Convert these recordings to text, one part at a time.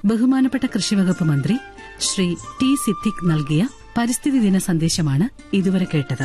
ബഹുമാനപ്പെട്ട കൃഷിവകുപ്പ് മന്ത്രി ശ്രീ ടി സിദ്ദിഖ് നൽകിയ പരിസ്ഥിതി ദിന സന്ദേശമാണ് ഇതുവരെ കേട്ടത്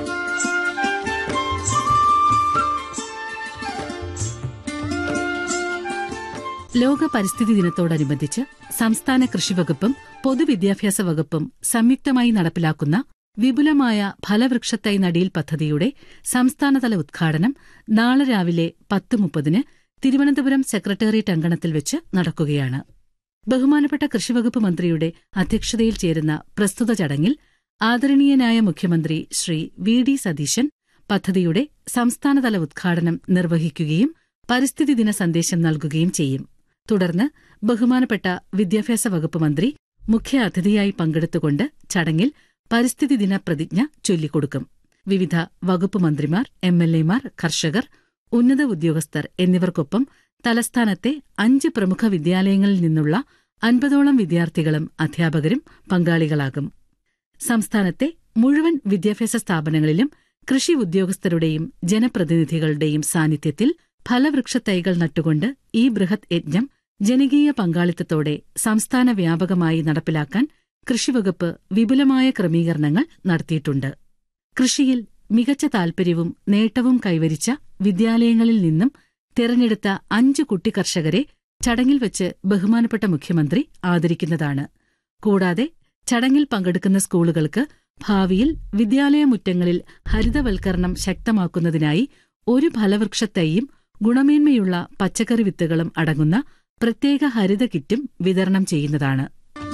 ലോക പരിസ്ഥിതി ദിനത്തോടനുബന്ധിച്ച് സംസ്ഥാന കൃഷിവകുപ്പും പൊതുവിദ്യാഭ്യാസ വകുപ്പും സംയുക്തമായി നടപ്പിലാക്കുന്ന വിപുലമായ ഫലവൃക്ഷത്തൈ നടീൽ പദ്ധതിയുടെ സംസ്ഥാനതല ഉദ്ഘാടനം നാളെ രാവിലെ പത്ത് മുപ്പതിന് തിരുവനന്തപുരം സെക്രട്ടേറിയറ്റ് അങ്കണത്തിൽ വെച്ച് നടക്കുകയാണ് ബഹുമാനപ്പെട്ട കൃഷിവകുപ്പ് മന്ത്രിയുടെ അധ്യക്ഷതയിൽ ചേരുന്ന പ്രസ്തുത ചടങ്ങിൽ ആദരണീയനായ മുഖ്യമന്ത്രി ശ്രീ വി ഡി സതീശൻ പദ്ധതിയുടെ സംസ്ഥാനതല ഉദ്ഘാടനം നിർവഹിക്കുകയും പരിസ്ഥിതി ദിന സന്ദേശം നൽകുകയും ചെയ്യും തുടർന്ന് ബഹുമാനപ്പെട്ട വിദ്യാഭ്യാസ വകുപ്പ് മന്ത്രി മുഖ്യ അതിഥിയായി പങ്കെടുത്തുകൊണ്ട് ചടങ്ങിൽ പരിസ്ഥിതി ദിന പ്രതിജ്ഞ ചൊല്ലിക്കൊടുക്കും വിവിധ വകുപ്പ് മന്ത്രിമാർ എം എൽ എമാർ കർഷകർ ഉന്നത ഉദ്യോഗസ്ഥർ എന്നിവർക്കൊപ്പം തലസ്ഥാനത്തെ അഞ്ച് പ്രമുഖ വിദ്യാലയങ്ങളിൽ നിന്നുള്ള അൻപതോളം വിദ്യാർത്ഥികളും അധ്യാപകരും പങ്കാളികളാകും സംസ്ഥാനത്തെ മുഴുവൻ വിദ്യാഭ്യാസ സ്ഥാപനങ്ങളിലും കൃഷി ഉദ്യോഗസ്ഥരുടെയും ജനപ്രതിനിധികളുടെയും സാന്നിധ്യത്തിൽ ഫലവൃക്ഷത്തൈകൾ നട്ടുകൊണ്ട് ഈ ബൃഹത് യജ്ഞം ജനകീയ പങ്കാളിത്തത്തോടെ സംസ്ഥാന വ്യാപകമായി നടപ്പിലാക്കാൻ കൃഷിവകുപ്പ് വിപുലമായ ക്രമീകരണങ്ങൾ നടത്തിയിട്ടുണ്ട് കൃഷിയിൽ മികച്ച താൽപര്യവും നേട്ടവും കൈവരിച്ച വിദ്യാലയങ്ങളിൽ നിന്നും തിരഞ്ഞെടുത്ത അഞ്ച് കുട്ടി കർഷകരെ ചടങ്ങിൽ വെച്ച് ബഹുമാനപ്പെട്ട മുഖ്യമന്ത്രി ആദരിക്കുന്നതാണ് കൂടാതെ ചടങ്ങിൽ പങ്കെടുക്കുന്ന സ്കൂളുകൾക്ക് ഭാവിയിൽ വിദ്യാലയമുറ്റങ്ങളിൽ ഹരിതവൽക്കരണം ശക്തമാക്കുന്നതിനായി ഒരു ഫലവൃക്ഷത്തൈയും ഗുണമേന്മയുള്ള പച്ചക്കറി വിത്തുകളും അടങ്ങുന്ന പ്രത്യേക ഹരിത കിറ്റും വിതരണം ചെയ്യുന്നതാണ്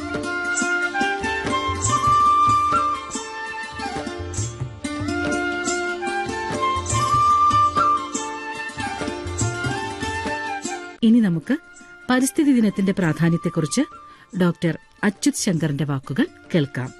ഇനി നമുക്ക് പരിസ്ഥിതി ദിനത്തിന്റെ പ്രാധാന്യത്തെക്കുറിച്ച് ഡോക്ടർ അച്യുത് ശങ്കറിന്റെ വാക്കുകൾ കേൾക്കാം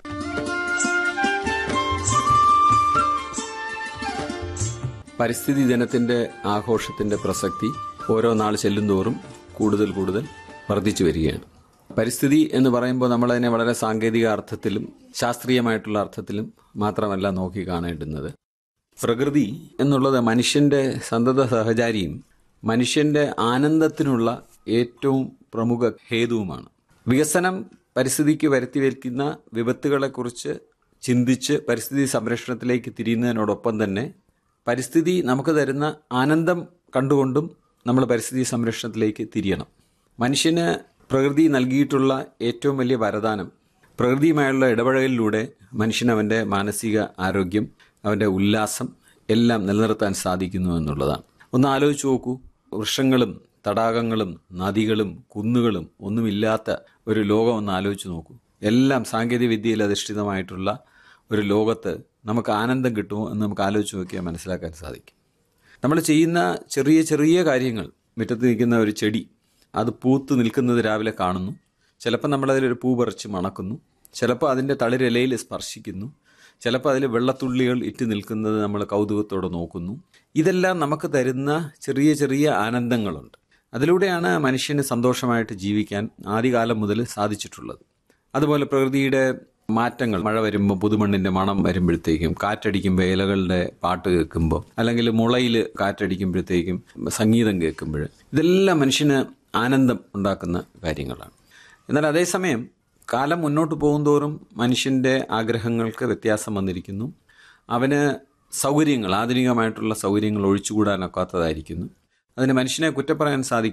പരിസ്ഥിതി ദിനത്തിന്റെ ആഘോഷത്തിന്റെ പ്രസക്തി ഓരോ നാൾ ചെല്ലുന്തോറും കൂടുതൽ കൂടുതൽ വർദ്ധിച്ചു വരികയാണ് പരിസ്ഥിതി എന്ന് പറയുമ്പോൾ നമ്മളതിനെ വളരെ സാങ്കേതിക അർത്ഥത്തിലും ശാസ്ത്രീയമായിട്ടുള്ള അർത്ഥത്തിലും മാത്രമല്ല നോക്കി കാണേണ്ടുന്നത് പ്രകൃതി എന്നുള്ളത് മനുഷ്യന്റെ സന്തത സഹചാരിയും മനുഷ്യന്റെ ആനന്ദത്തിനുള്ള ഏറ്റവും പ്രമുഖ ഹേതുവുമാണ് വികസനം പരിസ്ഥിതിക്ക് വരുത്തിവെക്കുന്ന വിപത്തുകളെക്കുറിച്ച് ചിന്തിച്ച് പരിസ്ഥിതി സംരക്ഷണത്തിലേക്ക് തിരിയുന്നതിനോടൊപ്പം തന്നെ പരിസ്ഥിതി നമുക്ക് തരുന്ന ആനന്ദം കണ്ടുകൊണ്ടും നമ്മൾ പരിസ്ഥിതി സംരക്ഷണത്തിലേക്ക് തിരിയണം മനുഷ്യന് പ്രകൃതി നൽകിയിട്ടുള്ള ഏറ്റവും വലിയ വരദാനം പ്രകൃതിയുമായുള്ള ഇടപഴകലിലൂടെ മനുഷ്യൻ അവൻ്റെ മാനസിക ആരോഗ്യം അവൻ്റെ ഉല്ലാസം എല്ലാം നിലനിർത്താൻ സാധിക്കുന്നു എന്നുള്ളതാണ് ഒന്ന് ആലോചിച്ച് നോക്കൂ വൃക്ഷങ്ങളും തടാകങ്ങളും നദികളും കുന്നുകളും ഒന്നുമില്ലാത്ത ഒരു ലോകം ഒന്ന് ആലോചിച്ച് നോക്കൂ എല്ലാം സാങ്കേതിക വിദ്യയിൽ അധിഷ്ഠിതമായിട്ടുള്ള ഒരു ലോകത്ത് നമുക്ക് ആനന്ദം കിട്ടുമോ എന്ന് നമുക്ക് ആലോചിച്ച് നോക്കിയാൽ മനസ്സിലാക്കാൻ സാധിക്കും നമ്മൾ ചെയ്യുന്ന ചെറിയ ചെറിയ കാര്യങ്ങൾ മുറ്റത്ത് നിൽക്കുന്ന ഒരു ചെടി അത് പൂത്ത് നിൽക്കുന്നത് രാവിലെ കാണുന്നു ചിലപ്പോൾ നമ്മളതിലൊരു പൂ പറിച്ച് മണക്കുന്നു ചിലപ്പോൾ അതിൻ്റെ തളിരിലയിൽ സ്പർശിക്കുന്നു ചിലപ്പോൾ അതിൽ വെള്ളത്തുള്ളികൾ ഇറ്റ് നിൽക്കുന്നത് നമ്മൾ കൗതുകത്തോടെ നോക്കുന്നു ഇതെല്ലാം നമുക്ക് തരുന്ന ചെറിയ ചെറിയ ആനന്ദങ്ങളുണ്ട് അതിലൂടെയാണ് മനുഷ്യന് സന്തോഷമായിട്ട് ജീവിക്കാൻ ആദ്യകാലം മുതൽ സാധിച്ചിട്ടുള്ളത് അതുപോലെ പ്രകൃതിയുടെ മാറ്റങ്ങൾ മഴ വരുമ്പോൾ പുതുമണ്ണിന്റെ മണം വരുമ്പോഴത്തേക്കും കാറ്റടിക്കുമ്പോൾ ഇലകളുടെ പാട്ട് കേൾക്കുമ്പോൾ അല്ലെങ്കിൽ മുളയിൽ കാറ്റടിക്കുമ്പോഴത്തേക്കും സംഗീതം കേൾക്കുമ്പോൾ ഇതെല്ലാം മനുഷ്യന് ആനന്ദം ഉണ്ടാക്കുന്ന കാര്യങ്ങളാണ് എന്നാൽ അതേസമയം കാലം മുന്നോട്ട് പോകുന്തോറും മനുഷ്യന്റെ ആഗ്രഹങ്ങൾക്ക് വ്യത്യാസം വന്നിരിക്കുന്നു അവന് സൗകര്യങ്ങൾ ആധുനികമായിട്ടുള്ള സൗകര്യങ്ങൾ ഒഴിച്ചുകൂടാനൊക്കാത്തതായിരിക്കുന്നു അതിന് മനുഷ്യനെ കുറ്റപ്പറയാൻ സാധിക്കും